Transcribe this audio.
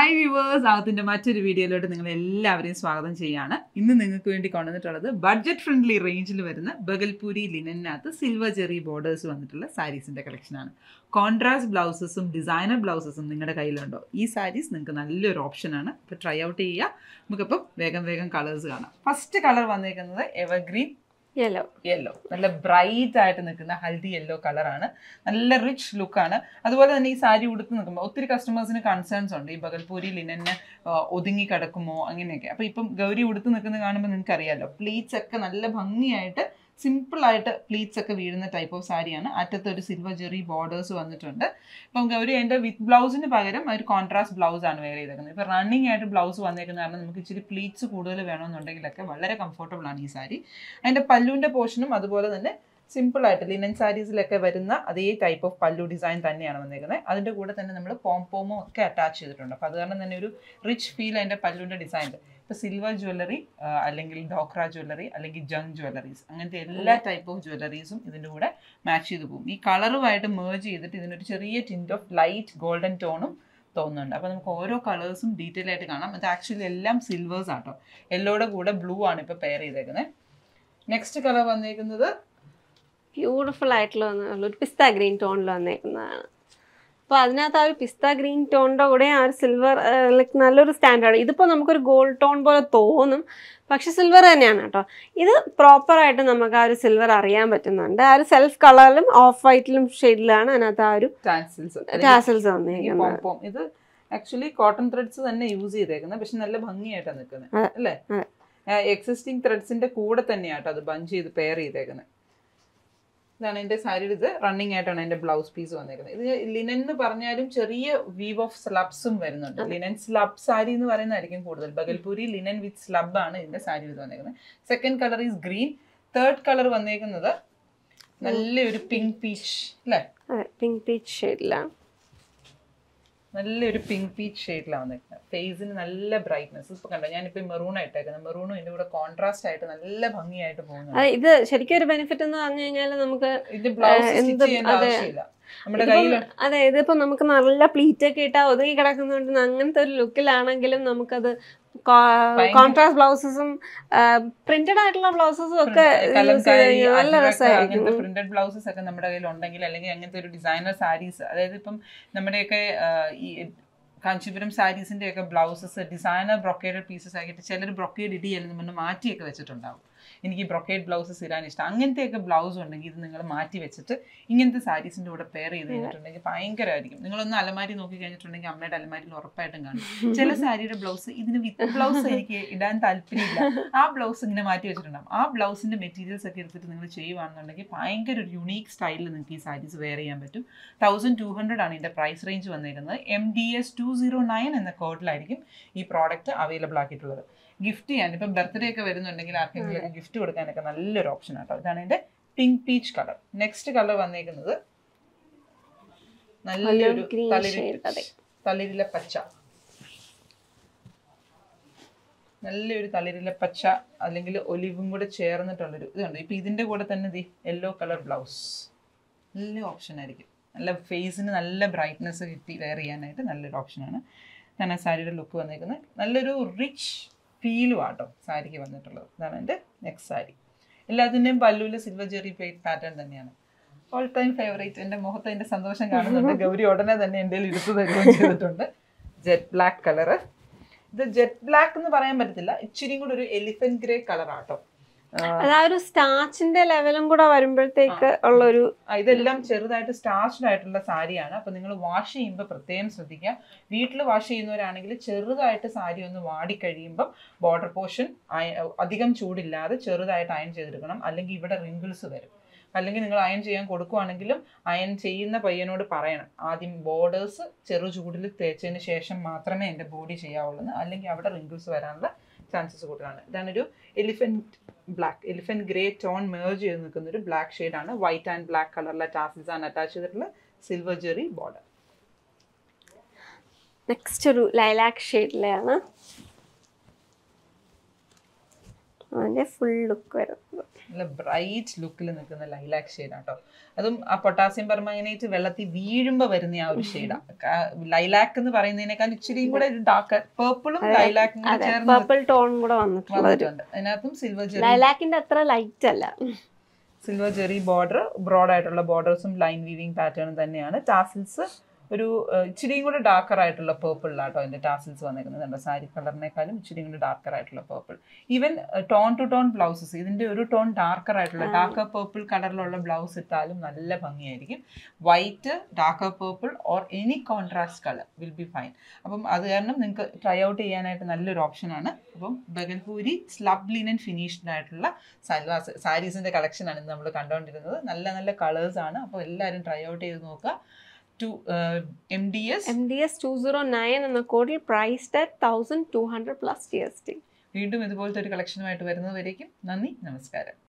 Hi viewers ആകത്തിന്റെ മറ്റൊരു വീഡിയോയിലോട്ട് നിങ്ങൾ എല്ലാവരെയും സ്വാഗതം ചെയ്യാണ് ഇന്ന് നിങ്ങൾക്ക് വേണ്ടി കൊണ്ടുവന്നിട്ടുള്ളത് ബഡ്ജറ്റ് ഫ്രണ്ട്ലി റേഞ്ചിൽ വരുന്ന ബഗൽപൂരി ലിനനകത്ത് സിൽവർ ജെറി ബോർഡേഴ്സ് വന്നിട്ടുള്ള സാരീസിന്റെ കളക്ഷനാണ് കോൺട്രാസ്റ്റ് ബ്ലൗസസും ഡിസൈനർ ബ്ലൗസസും നിങ്ങളുടെ കയ്യിലുണ്ടോ ഈ സാരീസ് നിങ്ങൾക്ക് നല്ലൊരു ഓപ്ഷനാണ് അപ്പോൾ ട്രൈ ഔട്ട് ചെയ്യുക നമുക്കിപ്പം വേഗം വേഗം കളേഴ്സ് കാണാം ഫസ്റ്റ് കളർ വന്നേക്കുന്നത് എവർഗ്രീൻ യെല്ലോ യെല്ലോ നല്ല ബ്രൈറ്റ് ആയിട്ട് നിൽക്കുന്ന ഹൽദി യെല്ലോ കളറാണ് നല്ല റിച്ച് ലുക്കാണ് അതുപോലെ തന്നെ ഈ സാരി ഉടുത്ത് നിൽക്കുമ്പോൾ ഒത്തിരി കസ്റ്റമേഴ്സിന് കൺസേൺസ് ഉണ്ട് ഈ ബഗൽപൂരി ലിനന് ഒതുങ്ങി കിടക്കുമോ അങ്ങനെയൊക്കെ അപ്പോൾ ഇപ്പം ഗൗരി ഉടുത്ത് നിൽക്കുന്നത് കാണുമ്പോൾ നിങ്ങൾക്ക് അറിയാമല്ലോ പ്ലീറ്റ്സ് ഒക്കെ നല്ല ഭംഗിയായിട്ട് സിമ്പിൾ ആയിട്ട് പ്ലീറ്റ്സ് ഒക്കെ വീഴുന്ന ടൈപ്പ് ഓഫ് സാരിയാണ് അറ്റത്ത് ഒരു സിൽവർ ജെറി ബോർഡേഴ്സ് വന്നിട്ടുണ്ട് ഇപ്പം ഗൗരി എൻ്റെ വിത്ത് ബ്ലൗസിന് പകരം ഒരു കോൺട്രാസ്റ്റ് ബ്ലൗസ് ആണ് വെയർ ചെയ്തേക്കുന്നത് ഇപ്പം റണ്ണിങ് ആയിട്ട് ബ്ലൗസ് വന്നേക്കുന്ന കാരണം നമുക്ക് ഇച്ചിരി പ്ലീറ്റ്സ് കൂടുതൽ വേണമെന്നുണ്ടെങ്കിലൊക്കെ വളരെ കംഫർട്ടബിൾ ആണ് ഈ സാരി അതിൻ്റെ പല്ലുവിൻ്റെ പോർഷനും അതുപോലെ തന്നെ സിമ്പിൾ ആയിട്ട് ലിനൻ സാരീസിലൊക്കെ വരുന്ന അതേ ടൈപ്പ് ഓഫ് പല്ലു ഡിസൈൻ തന്നെയാണ് വന്നേക്കുന്നത് അതിൻ്റെ കൂടെ തന്നെ നമ്മൾ പോംപോമോ ഒക്കെ അറ്റാച്ച് ചെയ്തിട്ടുണ്ട് അപ്പോൾ അത് കാരണം തന്നെ ഒരു റിച്ച് ഫീൽ അതിൻ്റെ പല്ലുവിൻ്റെ ഡിസൈനിൽ ഇപ്പോൾ സിൽവർ ജ്വല്ലറി അല്ലെങ്കിൽ ഡോക്ര ജ്വല്ലറി അല്ലെങ്കിൽ ജങ് ജ്വല്ലറീസ് അങ്ങനത്തെ എല്ലാ ടൈപ്പ് ഓഫ് ജ്വല്ലറീസും ഇതിൻ്റെ കൂടെ മാച്ച് ചെയ്ത് പോകും ഈ കളറുമായിട്ട് മേർജ് ചെയ്തിട്ട് ഇതിനൊരു ചെറിയ ടിൻറ്റ് ഓഫ് ലൈറ്റ് ഗോൾഡൻ ടോണും തോന്നുന്നുണ്ട് അപ്പോൾ നമുക്ക് ഓരോ കളേഴ്സും ഡീറ്റെയിൽ ആയിട്ട് കാണാം അത് ആക്ച്വലി എല്ലാം സിൽവേഴ്സ് ആട്ടോ യെല്ലോയുടെ കൂടെ ബ്ലൂ ആണ് ഇപ്പോൾ പെയർ ചെയ്തേക്കുന്നത് നെക്സ്റ്റ് കളർ വന്നേക്കുന്നത് ബ്യൂട്ടിഫുൾ ആയിട്ടുള്ള ഒന്ന് ഒരു പിസ്ത ഗ്രീൻ ടോണിൽ വന്നേക്കുന്നതാണ് അപ്പോൾ അതിനകത്ത് ആ ഒരു പിസ്ത ഗ്രീൻ ടോണിൻ്റെ കൂടെ ആ ഒരു സിൽവർ ലൈക്ക് നല്ലൊരു സ്റ്റാൻഡേർഡ് ഇതിപ്പോൾ നമുക്കൊരു ഗോൾഡ് ടോൺ പോലെ തോന്നും പക്ഷെ സിൽവർ തന്നെയാണ് കേട്ടോ ഇത് പ്രോപ്പറായിട്ട് നമുക്ക് ആ ഒരു സിൽവർ അറിയാൻ പറ്റുന്നുണ്ട് ആ ഒരു സെൽഫ് കളറിലും ഓഫ് വൈറ്റിലും ഷെയ്ഡിലാണ് അതിനകത്ത് ആ ഒരു ടാൻസിൽസ് ടാസൽസ് വന്നേക്കുന്നത് പോം ഇത് ആക്ച്വലി കോട്ടൺ ത്രെഡ്സ് തന്നെ യൂസ് ചെയ്തേക്കുന്നത് പക്ഷെ നല്ല ഭംഗിയായിട്ടാണ് നിൽക്കുന്നത് അതെ. അല്ലേ അതെ. എക്സിസ്റ്റിംഗ് ത്രെഡ്സിന്റെ കൂടെ തന്നെയാട്ടോ അത് ബഞ്ച് ചെയ്ത് പെയർ ചെയ്തേക്കുന്നത് ഇതാണ് എൻ്റെ സാരിയുടെ ഇത് റണ്ണിങ് ആയിട്ടാണ് എൻ്റെ ബ്ലൗസ് പീസ് വന്നേക്കുന്നത് ഇത് ലിനൻ എന്ന് പറഞ്ഞാലും ചെറിയ വീവ് ഓഫ് സ്ലബ്സും വരുന്നുണ്ട് ലിനൻ സ്ലബ് സാരി എന്ന് പറയുന്നതായിരിക്കും കൂടുതൽ ബഗൽപൂരി ലിനൻ വിത്ത് സ്ലബ് ആണ് ഇതിന്റെ സാരി ഇത് വന്നേക്കുന്നത് second colour is green third colour വന്നേക്കുന്നത് നല്ലൊരു പിങ്ക് പീച്ച് അല്ലേ അതെ പിങ്ക് പീച്ച് ഷെയ്ഡിലാണ് നല്ലൊരു പിങ്ക് പീച്ച് ഷെയ്ഡിലാണ് വന്നിരിക്കുന്നത് ഫേസിന് നല്ല ബ്രൈറ്റ്നസ് ഇപ്പൊ കണ്ടോ ഞാനിപ്പോ മെറൂൺ ആയിട്ടേക്കുന്നത് മെറൂണും ഇതിന്റെ കൂടെ കോൺട്രാസ്റ്റ് ആയിട്ട് നല്ല ഭംഗിയായിട്ട് പോകുന്നുണ്ട് അത് ഇത് ശരിക്കും ഒരു ബെനിഫിറ്റ് എന്ന് പറഞ്ഞു കഴിഞ്ഞാൽ നമുക്ക് ഇത് ബ്ലൗസ് എന്ത് സ്റ്റിച്ച് ചെയ്യേണ്ട അതെ. ആവശ്യമില്ല നമ്മുടെ ഇതിപ്പം- കയ്യിൽ അതെ ഇതിപ്പോ നമുക്ക് നല്ല പ്ലീറ്റ് ഒക്കെ ഇട്ടാ ഒതുങ്ങി കിടക്കുന്നതുകൊണ്ട് അങ്ങനത്തെ ഒരു ലുക്കിലാണെങ്കിലും നമുക്കത് കോൺട്രാസ്റ്റ് ബ്ലൗസസും പ്രിന്റഡ് ആയിട്ടുള്ള ബ്ലൗസസും ഒക്കെ use ചെയ്ത് കഴിഞ്ഞാൽ നല്ല രസമായിരിക്കും അങ്ങനത്തെ പ്രിന്റഡ് ബ്ലൗസസ് ഒക്കെ നമ്മുടെ കയ്യിൽ ഉണ്ടെങ്കിൽ അല്ലെങ്കിൽ അങ്ങനത്തെ ഒരു ഡിസൈനർ സാരീസ് അതായത് ഇപ്പം നമ്മുടെയൊക്കെ ആ, ഈ കാഞ്ചീപുരം സാരീസിന്റെ ഒക്കെ ബ്ലൗസസ് ഡിസൈനർ ബ്രൊക്കേഡ് പീസസ് ആക്കിയിട്ട് ചിലർ ബ്രൊക്കേഡ് ഇടിയല്ലെന്ന് പറഞ്ഞ് മാറ്റിയൊക്കെ വെച്ചിട്ടുണ്ടാവും എനിക്ക് ബ്രൊക്കേഡ് ബ്ലൗസസ് ഇടാൻ ഇഷ്ടം അങ്ങനത്തെയൊക്കെ ബ്ലൗസ് ഉണ്ടെങ്കിൽ ഇത് നിങ്ങൾ മാറ്റി വെച്ചിട്ട് ഇങ്ങനത്തെ സാരീസിന്റെ കൂടെ പെയർ ചെയ്ത് കഴിഞ്ഞിട്ടുണ്ടെങ്കിൽ ഭയങ്കരമായിരിക്കും നിങ്ങളൊന്ന് അലമാരി നോക്കി കഴിഞ്ഞിട്ടുണ്ടെങ്കിൽ അമ്മയുടെ അലമാരിയിൽ ഉറപ്പായിട്ടും കാണും ചില സാരിയുടെ ബ്ലൗസ് ഇതിന് വിത്ത് ബ്ലൗസ് എനിക്ക് ഇടാൻ താല്പര്യമില്ല ആ ബ്ലൗസ് ഇങ്ങനെ മാറ്റി വെച്ചിട്ടുണ്ടാവും ആ ബ്ലൗസിന്റെ മെറ്റീരിയൽസ് ഒക്കെ എടുത്തിട്ട് നിങ്ങൾ ചെയ്യുവാണെന്നുണ്ടെങ്കിൽ ഭയങ്കര ഒരു യുണീക്ക് സ്റ്റൈലിൽ നിങ്ങൾക്ക് ഈ സാരീസ് വെയർ ചെയ്യാൻ പറ്റും തൗസൻഡ് ടു ഹൺഡ്രഡ് ആണ് ഇതിന്റെ പ്രൈസ് റേഞ്ച് വന്നേക്കുന്നത് M D S two zero nine എന്ന കോഡിലായിരിക്കും ഈ പ്രോഡക്റ്റ് അവൈലബിൾ ആക്കിയിട്ടുള്ളത് ഗിഫ്റ്റ് ചെയ്യാൻ ഇപ്പം ബർത്ത്ഡേ ഒക്കെ വരുന്നുണ്ടെങ്കിൽ ആർക്കെങ്കിലും ഗിഫ്റ്റ് കൊടുക്കാനൊക്കെ നല്ലൊരു ഓപ്ഷൻ ആട്ടോ ഇതാണ് എൻ്റെ pink peach colour next colour വന്നേക്കുന്നത് നല്ലൊരു green തളിരി shade, അതെ. തളിരില പച്ച നല്ലൊരു തളിരില പച്ച അല്ലെങ്കിൽ ഒലിവും കൂടെ ചേർന്നിട്ടുള്ളൊരു ഇതുണ്ട് ഇപ്പം ഇതിൻ്റെ കൂടെ തന്നെ ദി യെല്ലോ കളർ ബ്ലൗസ് നല്ല ഓപ്ഷൻ ആയിരിക്കും നല്ല ഫേസിന് നല്ല ബ്രൈറ്റ്നെസ് കിട്ടി വെയർ ചെയ്യാനായിട്ട് നല്ലൊരു ഓപ്ഷനാണ് ഇതാണ് സാരിയുടെ ലുക്ക് വന്നേക്കുന്നത് നല്ലൊരു റിച്ച് ഫീലും ആട്ടോ സാരിക്ക് വന്നിട്ടുള്ളത് ഇതാണ് എൻ്റെ നെക്സ്റ്റ് സാരി എല്ലാത്തിൻ്റെയും പല്ലുവിൽ സിൽവർ ജെറി പ്ലേറ്റ് പാറ്റേൺ തന്നെയാണ് ഓൾ ടൈം ഫേവറേറ്റ് എൻ്റെ മുഖത്ത് അതിൻ്റെ സന്തോഷം കാണുന്നുണ്ട് ഗൗരി ഉടനെ തന്നെ എൻ്റെ കയ്യിൽ എടുത്തു തരുകയും ചെയ്തിട്ടുണ്ട് ജെറ്റ് ബ്ലാക്ക് കളറ് ഇത് ജെറ്റ് ബ്ലാക്ക് എന്ന് പറയാൻ പറ്റത്തില്ല ഇച്ചിരിയും കൂടെ ഒരു എലിഫന്റ് ഗ്രേ കളർ ആട്ടോ അത് ആ ഒരു സ്റ്റാച്ചിന്റെ ലെവലും കൂടെ വരുമ്പോഴത്തേക്ക് ഉള്ളൊരു ആ, ഇതെല്ലാം ചെറുതായിട്ട് സ്റ്റാർച്ച്ഡ് ആയിട്ടുള്ള സാരിയാണ് അപ്പൊ നിങ്ങൾ വാഷ് ചെയ്യുമ്പോൾ പ്രത്യേകം ശ്രദ്ധിക്കുക വീട്ടിൽ വാഷ് ചെയ്യുന്നവരാണെങ്കിൽ ചെറുതായിട്ട് സാരി ഒന്ന് വാടി കഴിയുമ്പോൾ ബോർഡർ പോർഷൻ അധികം ചൂടില്ലാതെ ചെറുതായിട്ട് അയൺ ചെയ്തെടുക്കണം അല്ലെങ്കിൽ ഇവിടെ റിങ്കിൾസ് വരും അല്ലെങ്കിൽ നിങ്ങൾ അയൺ ചെയ്യാൻ കൊടുക്കുവാണെങ്കിലും അയൺ ചെയ്യുന്ന പയ്യനോട് പറയണം ആദ്യം ബോർഡേഴ്സ് ചെറു ചൂടിൽ തേച്ചതിന് ശേഷം മാത്രമേ എൻ്റെ ബോഡി ചെയ്യാവുള്ളൂ അല്ലെങ്കിൽ അവിടെ റിങ്കിൾസ് വരാനുള്ള ചാൻസസ് കൂടുതലാണ് ഇതാണൊരു elephant black elephant grey tone merge ചെയ്ത് നിൽക്കുന്ന ഒരു ബ്ലാക്ക് ഷെയ്ഡാണ് വൈറ്റ് ആൻഡ് ബ്ലാക്ക് കളറിലെ ടാസിൽസ് ആണ് അറ്റാച്ച് ചെയ്തിട്ടുള്ള സിൽവർ ജെറി ബോർഡർ നെക്സ്റ്റ് ഒരു ലൈലാക്ക് ഷെയ്ഡിലെയാണ് അതിന്റെ ഫുൾ ലുക്ക് വരുന്നത് നല്ല ബ്രൈറ്റ് ലുക്കിൽ നിൽക്കുന്ന ലൈലാക്ക് ഷെയ്ഡ് ആട്ടോ അതും ആ പൊട്ടാസ്യം പെർമാങ്ങനേറ്റ് വെള്ളത്തിൽ വീഴുമ്പോ വരുന്ന ആ ഒരു ഷെയ്ഡാ ലൈലാക്ക് എന്ന് പറയുന്നതിനേക്കാൾ ഇച്ചിരിയും കൂടെ ഡാർക്ക് പേർപ്പിളും ലൈലാക്കും കൂടെ അതെ ചേർന്ന് പർപ്പിൾ ടോൺ കൂടെ വന്നിട്ടുള്ള ഒരു വന്നിട്ടുണ്ട് അതിനകത്തും സിൽവർ ജെറി ലൈലാക്കിന്റെ അത്ര ലൈറ്റ് അല്ല സിൽവർ ജെറി ബോർഡർ ബ്രോഡ് ആയിട്ടുള്ള ബോർഡേഴ്സും ലൈൻ വീവിങ് പാറ്റേണും തന്നെയാണ് ടാസിൽസ് ഒരു ഏഹ്, ഇച്ചിരിയും കൂടെ ഡാർക്കർ ആയിട്ടുള്ള പേർപ്പിളിലാട്ടോ അതിന്റെ ടാസിൽസ് വന്നേക്കുന്നത് കണ്ടോ സാരി കളറിനേക്കാളും ഇച്ചിരിയും കൂടെ ഡാർക്കർ ആയിട്ടുള്ള purple even tone to tone blouses ഇതിന്റെ ഒരു ടോൺ ഡാർക്കർ ആയിട്ടുള്ള ഡാർക്കർ പേർപ്പിൾ കളറിലുള്ള ബ്ലൗസ് ഇട്ടാലും നല്ല ഭംഗിയായിരിക്കും white darker purple or any contrast colour will be fine അപ്പം അത് കാരണം നിങ്ങൾക്ക് ട്രൈ ഔട്ട് ചെയ്യാനായിട്ട് നല്ലൊരു ഓപ്ഷനാണ് അപ്പം ബഗൽപൂരി സ്ലബ് ലിനൻ ഫിനിഷ്ഡ് ആയിട്ടുള്ള സൽവാസ് സാരീസിന്റെ കളക്ഷനാണ് ഇന്ന് നമ്മൾ കണ്ടുകൊണ്ടിരുന്നത് നല്ല നല്ല കളേഴ്സ് ആണ് അപ്പോൾ എല്ലാവരും ട്രൈ ഔട്ട് ചെയ്ത് നോക്കുക two M D S M D S two zero nine എന്ന കോഡിൽ priced at thousand two hundred plus G S T വീണ്ടും ഇതുപോലത്തെ ഒരു കളക്ഷനുമായിട്ട് വരുന്നതുവരേക്കും നന്ദി നമസ്കാരം